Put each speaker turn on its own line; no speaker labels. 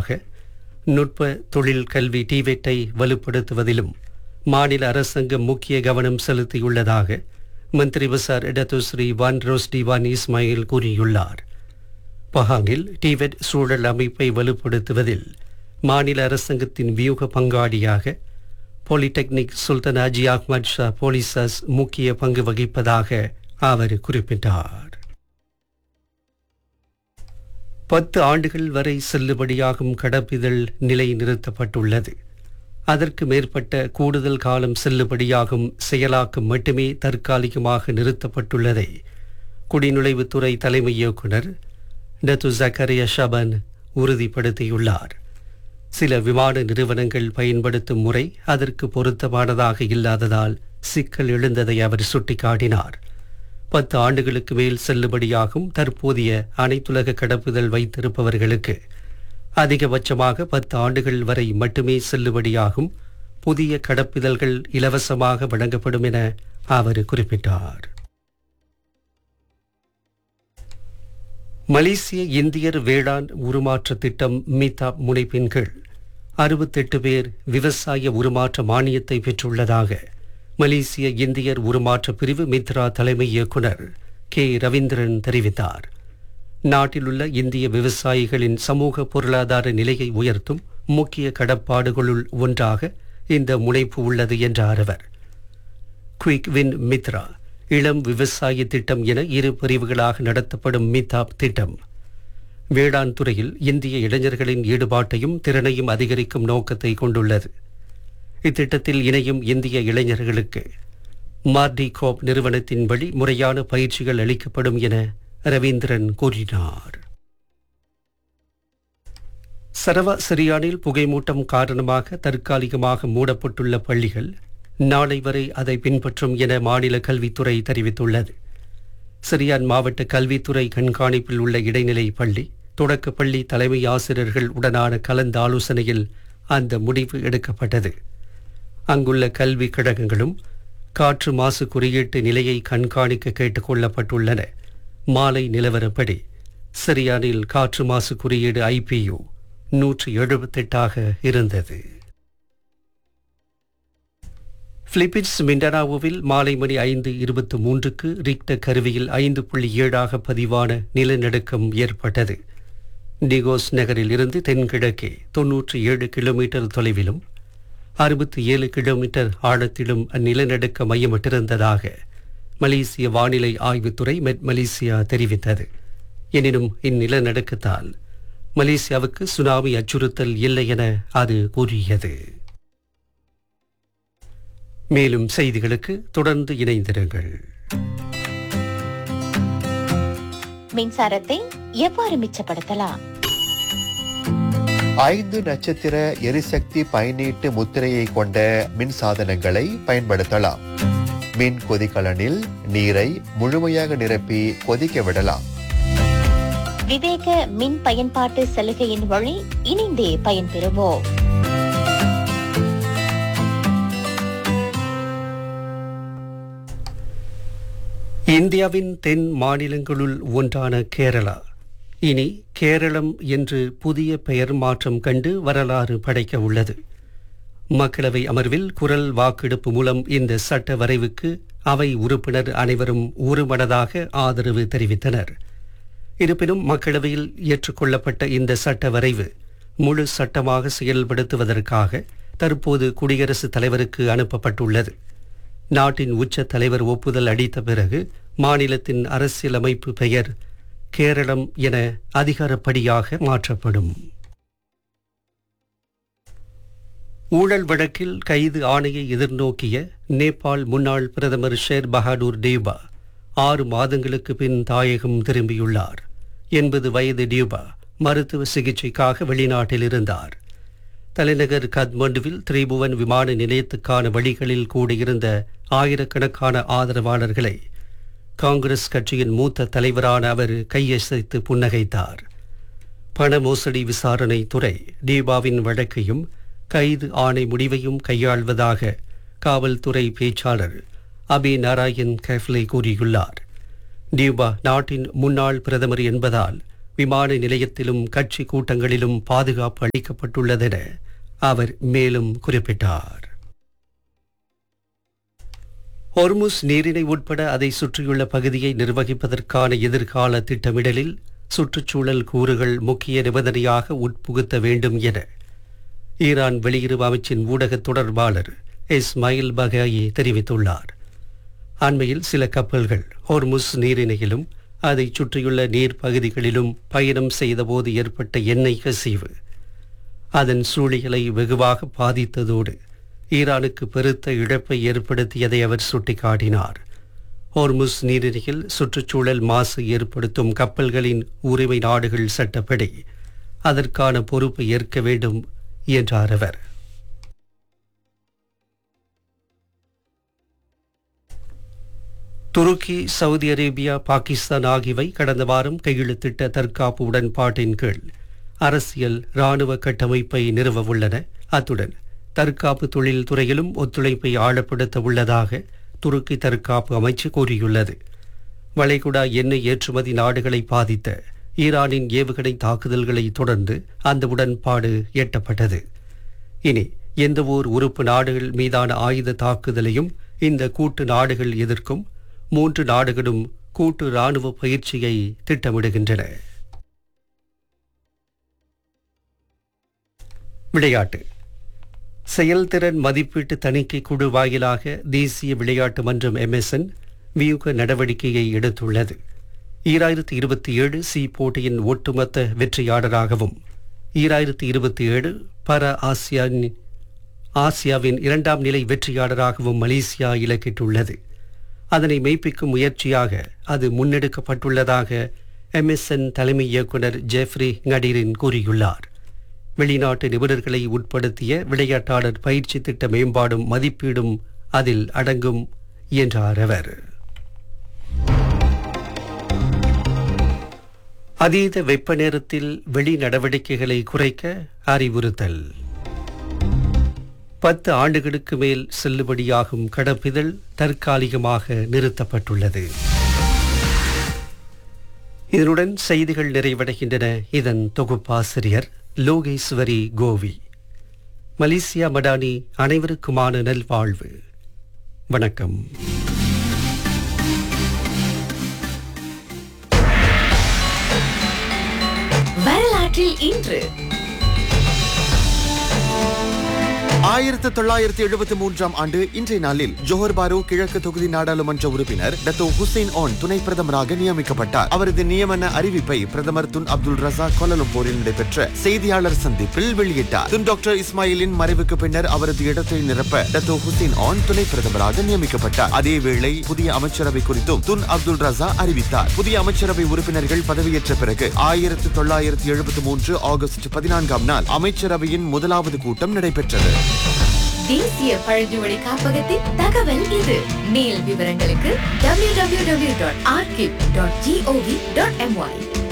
கூறியதாக நுட்ப தொழில் கல்வி டிவெட்டை வலுப்படுத்துவதிலும் மாநில அரசாங்கம் முக்கிய கவனம் செலுத்தியுள்ளதாக மந்திரி பசார் இடத்துஸ்ரீ வான் ரோஸ்டி வான் இஸ்மாயில் கூறியுள்ளார் பஹாங்கில் டிவெட் சூழல் அமைப்பை வலுப்படுத்துவதில் மாநில அரசாங்கத்தின் வியூக பங்காளியாக polytechnic Sultan Haji Ahmad Shah போலீசாஸ் முக்கிய பங்கு வகிப்பதாக அவர் குறிப்பிட்டார் பத்து ஆண்டுகள் வரை செல்லுபடியாகும் கடப்பிதழ் நிலை நிறுத்தப்பட்டுள்ளது அதற்கு மேற்பட்ட கூடுதல் காலம் செல்லுபடியாகும் செயலாக்கம் மட்டுமே தற்காலிகமாக நிறுத்தப்பட்டுள்ளதை குடிநுழைவுத்துறை தலைமை இயக்குனர் டத்து ஜக்கரியா ஷபன் உறுதிப்படுத்தியுள்ளார் சில விமான நிறுவனங்கள் பயன்படுத்தும் முறை அதற்கு பொருத்தமானதாக இல்லாததால் சிக்கல் எழுந்ததை அவர் சுட்டிக்காட்டினார் பத்து ஆண்டுகளுக்கு மேல் செல்லுபடியாகும் தற்போதைய அனைத்துலக கடப்புதல் வைத்திருப்பவர்களுக்கு அதிகபட்சமாக பத்து ஆண்டுகள் வரை மட்டுமே செல்லுபடியாகும் புதிய கடப்பிதழ்கள் இலவசமாக வழங்கப்படும் என அவர் குறிப்பிட்டார் மலேசிய இந்தியர் வேளாண் உருமாற்ற திட்டம் மீதா முனைப்பின் கீழ் அறுபத்தெட்டு பேர் விவசாய உருமாற்ற மானியத்தை பெற்றுள்ளதாக மலேசிய இந்தியர் உருமாற்ற பிரிவு மித்ரா தலைமை இயக்குனர் கே ரவீந்திரன் தெரிவித்தார் நாட்டிலுள்ள இந்திய விவசாயிகளின் சமூக பொருளாதார நிலையை உயர்த்தும் முக்கிய கடப்பாடுகளுள் ஒன்றாக இந்த முனைப்பு உள்ளது என்றார் அவர் குயிக் வின் மித்ரா இளம் விவசாய திட்டம் என இரு பிரிவுகளாக நடத்தப்படும் மிதாப் திட்டம் வேளாண் துறையில் இந்திய இளைஞர்களின் ஈடுபாட்டையும் திறனையும் அதிகரிக்கும் நோக்கத்தை கொண்டுள்ளது இத்திட்டத்தில் இணையும் இந்திய இளைஞர்களுக்கு மார்டி கோப் நிறுவனத்தின் வழி முறையான பயிற்சிகள் அளிக்கப்படும் என ரவீந்திரன் கூறினார் சரவா சிரியானில் புகைமூட்டம் காரணமாக தற்காலிகமாக மூடப்பட்டுள்ள பள்ளிகள் நாளை வரை அதை பின்பற்றும் என மாநில கல்வித்துறை தெரிவித்துள்ளது சிரியான் மாவட்ட கல்வித்துறை கண்காணிப்பில் உள்ள இடைநிலை பள்ளி தொடக்க பள்ளி தலைமை ஆசிரியர்கள் உடனான கலந்த ஆலோசனையில் அந்த முடிவு எடுக்கப்பட்டது அங்குள்ள கல்வி கழகங்களும் காற்று மாசு குறியீட்டு நிலையை கண்காணிக்க கேட்டுக் கொள்ளப்பட்டுள்ளன மாலை நிலவரப்படி சிரியானில் காற்று மாசு குறியீடு ஐபியு நூற்றி எழுபத்தெட்டாக இருந்தது பிலிப்பின்ஸ் மிண்டனாவோவில் மாலை மணி ஐந்து இருபத்து மூன்றுக்கு ரிக்டர் கருவியில் ஐந்து புள்ளி ஏழாக பதிவான நிலநடுக்கம் ஏற்பட்டது டிகோஸ் நகரில் இருந்து தென்கிழக்கே தொன்னூற்றி ஏழு கிலோமீட்டர் தொலைவிலும் அறுபத்தி ஏழு கிலோமீட்டர் ஆழத்திலும் அந்நிலநடுக்க மையமிட்டிருந்ததாக மலேசிய வானிலை ஆய்வுத்துறை மெட் மலேசியா தெரிவித்தது எனினும் இந்நிலநடுக்கத்தால் மலேசியாவுக்கு சுனாமி அச்சுறுத்தல் இல்லை என அது கூறியது மேலும் செய்திகளுக்கு தொடர்ந்து இணைந்திருங்கள்
மின்சாரத்தை எவ்வாறு மிச்சப்படுத்தலாம்
ஐந்து நட்சத்திர எரிசக்தி பயனீட்டு முத்திரையை கொண்ட மின் சாதனங்களை பயன்படுத்தலாம் மின் கொதிகலனில் நீரை முழுமையாக நிரப்பி கொதிக்க விடலாம்
விவேக மின் பயன்பாட்டு சலுகையின் வழி இணைந்தே பயன்பெறுவோம்
இந்தியாவின் தென் மாநிலங்களுள் ஒன்றான கேரளா இனி கேரளம் என்று புதிய பெயர் மாற்றம் கண்டு வரலாறு படைக்க உள்ளது மக்களவை அமர்வில் குரல் வாக்கெடுப்பு மூலம் இந்த சட்ட வரைவுக்கு அவை உறுப்பினர் அனைவரும் ஒருமனதாக ஆதரவு தெரிவித்தனர் இருப்பினும் மக்களவையில் ஏற்றுக்கொள்ளப்பட்ட இந்த சட்ட வரைவு முழு சட்டமாக செயல்படுத்துவதற்காக தற்போது குடியரசுத் தலைவருக்கு அனுப்பப்பட்டுள்ளது நாட்டின் உச்ச தலைவர் ஒப்புதல் அளித்த பிறகு மாநிலத்தின் அரசியலமைப்பு பெயர் கேரளம் என அதிகாரப்படியாக மாற்றப்படும் ஊழல் வழக்கில் கைது ஆணையை எதிர்நோக்கிய நேபாள் முன்னாள் பிரதமர் ஷேர் பஹாடூர் டேபா ஆறு மாதங்களுக்கு பின் தாயகம் திரும்பியுள்ளார் எண்பது வயது டியூபா மருத்துவ சிகிச்சைக்காக வெளிநாட்டில் இருந்தார் தலைநகர் கத்மண்டுவில் திரிபுவன் விமான நிலையத்துக்கான வழிகளில் கூடியிருந்த ஆயிரக்கணக்கான ஆதரவாளர்களை காங்கிரஸ் கட்சியின் மூத்த தலைவரான அவர் கையசைத்து புன்னகைத்தார் பண மோசடி விசாரணை துறை தீபாவின் வழக்கையும் கைது ஆணை முடிவையும் கையாள்வதாக காவல்துறை பேச்சாளர் அபி நாராயண் கேஃப்லே கூறியுள்ளார் டியூபா நாட்டின் முன்னாள் பிரதமர் என்பதால் விமான நிலையத்திலும் கட்சி கூட்டங்களிலும் பாதுகாப்பு அளிக்கப்பட்டுள்ளதென அவர் மேலும் குறிப்பிட்டார் ஹொர்முஸ் நீரிணை உட்பட அதை சுற்றியுள்ள பகுதியை நிர்வகிப்பதற்கான எதிர்கால திட்டமிடலில் சுற்றுச்சூழல் கூறுகள் முக்கிய நிபந்தனையாக உட்புகுத்த வேண்டும் என ஈரான் வெளியுறவு அமைச்சின் ஊடக தொடர்பாளர் இஸ்மாயில் பகாயி தெரிவித்துள்ளார் அண்மையில் சில கப்பல்கள் ஹோர்முஸ் நீரிணையிலும் அதை சுற்றியுள்ள நீர் பகுதிகளிலும் பயணம் செய்தபோது ஏற்பட்ட எண்ணெய் கசிவு அதன் சூழியலை வெகுவாக பாதித்ததோடு ஈரானுக்கு பெருத்த இழப்பை ஏற்படுத்தியதை அவர் சுட்டிக்காட்டினார் ஹோர்முஸ் நீரிணையில் சுற்றுச்சூழல் மாசு ஏற்படுத்தும் கப்பல்களின் உரிமை நாடுகள் சட்டப்படி அதற்கான பொறுப்பை ஏற்க வேண்டும் என்றார் அவர் துருக்கி சவுதி அரேபியா பாகிஸ்தான் ஆகியவை கடந்த வாரம் கையெழுத்திட்ட தற்காப்பு உடன்பாட்டின் கீழ் அரசியல் இராணுவ கட்டமைப்பை நிறுவ உள்ளன அத்துடன் தற்காப்பு தொழில் துறையிலும் ஒத்துழைப்பை ஆழப்படுத்த உள்ளதாக துருக்கி தற்காப்பு அமைச்சு கூறியுள்ளது வளைகுடா எண்ணெய் ஏற்றுமதி நாடுகளை பாதித்த ஈரானின் ஏவுகணை தாக்குதல்களை தொடர்ந்து அந்த உடன்பாடு எட்டப்பட்டது இனி எந்தவோர் உறுப்பு நாடுகள் மீதான ஆயுத தாக்குதலையும் இந்த கூட்டு நாடுகள் எதிர்க்கும் மூன்று நாடுகளும் கூட்டு ராணுவ பயிற்சியை திட்டமிடுகின்றன விளையாட்டு செயல்திறன் மதிப்பீட்டு தணிக்கை குழு வாயிலாக தேசிய விளையாட்டு மன்றம் எம்எஸ்என் வியூக நடவடிக்கையை எடுத்துள்ளது ஈராயிரத்தி இருபத்தி ஏழு சி போட்டியின் ஒட்டுமொத்த வெற்றியாளராகவும் ஈராயிரத்தி இருபத்தி ஏழு பர ஆசியான் ஆசியாவின் இரண்டாம் நிலை வெற்றியாளராகவும் மலேசியா இலக்கிட்டுள்ளது அதனை மெய்ப்பிக்கும் முயற்சியாக அது முன்னெடுக்கப்பட்டுள்ளதாக எம்எஸ்என் தலைமை இயக்குனர் ஜெஃப்ரி ngadirin கூறியுள்ளார் வெளிநாட்டு நிபுணர்களை உட்படுத்திய விளையாட்டாளர் பயிற்சி திட்ட மேம்பாடும் மதிப்பீடும் அதில் அடங்கும் என்றார் அவர் அதீத வெப்ப நேரத்தில் வெளி நடவடிக்கைகளை குறைக்க அறிவுறுத்தல் பத்து ஆண்டுகளுக்கு மேல் செல்லுபடியாகும் கடப்பிதழ் தற்காலிகமாக நிறுத்தப்பட்டுள்ளது இதனுடன் செய்திகள் நிறைவடைகின்றன இதன் தொகுப்பாசிரியர் லோகேஸ்வரி கோவி மலேசியா மடானி அனைவருக்குமான நல்வாழ்வு வணக்கம்
வரலாற்றில் இன்று
ஆயிரத்து தொள்ளாயிரத்தி எழுபத்தி மூன்றாம் ஆண்டு இன்றைய நாளில் ஜோஹர் பாரு கிழக்கு தொகுதி நாடாளுமன்ற உறுப்பினர் டத்தோ ஹுசைன் ஆன் துணை பிரதமராக நியமிக்கப்பட்டார் அவரது நியமன அறிவிப்பை பிரதமர் துன் அப்துல் ரசா கோலலம்பூரில் நடைபெற்ற செய்தியாளர் சந்திப்பில் வெளியிட்டார் துன் டாக்டர் இஸ்மாயிலின் மறைவுக்கு பின்னர் அவரது இடத்தை நிரப்ப டத்தோ ஹுசைன் ஆன் துணை பிரதமராக நியமிக்கப்பட்டார் அதேவேளை புதிய அமைச்சரவை குறித்தும் துன் அப்துல் ரசா அறிவித்தார் புதிய அமைச்சரவை உறுப்பினர்கள் பதவியேற்ற பிறகு ஆயிரத்து தொள்ளாயிரத்தி எழுபத்தி மூன்று ஆகஸ்ட் பதினான்காம் நாள் அமைச்சரவையின் முதலாவது கூட்டம் நடைபெற்றது
தேசிய பழங்குடி காப்பகத்தின் தகவல் இது மேல் விவரங்களுக்கு www.archive.gov.my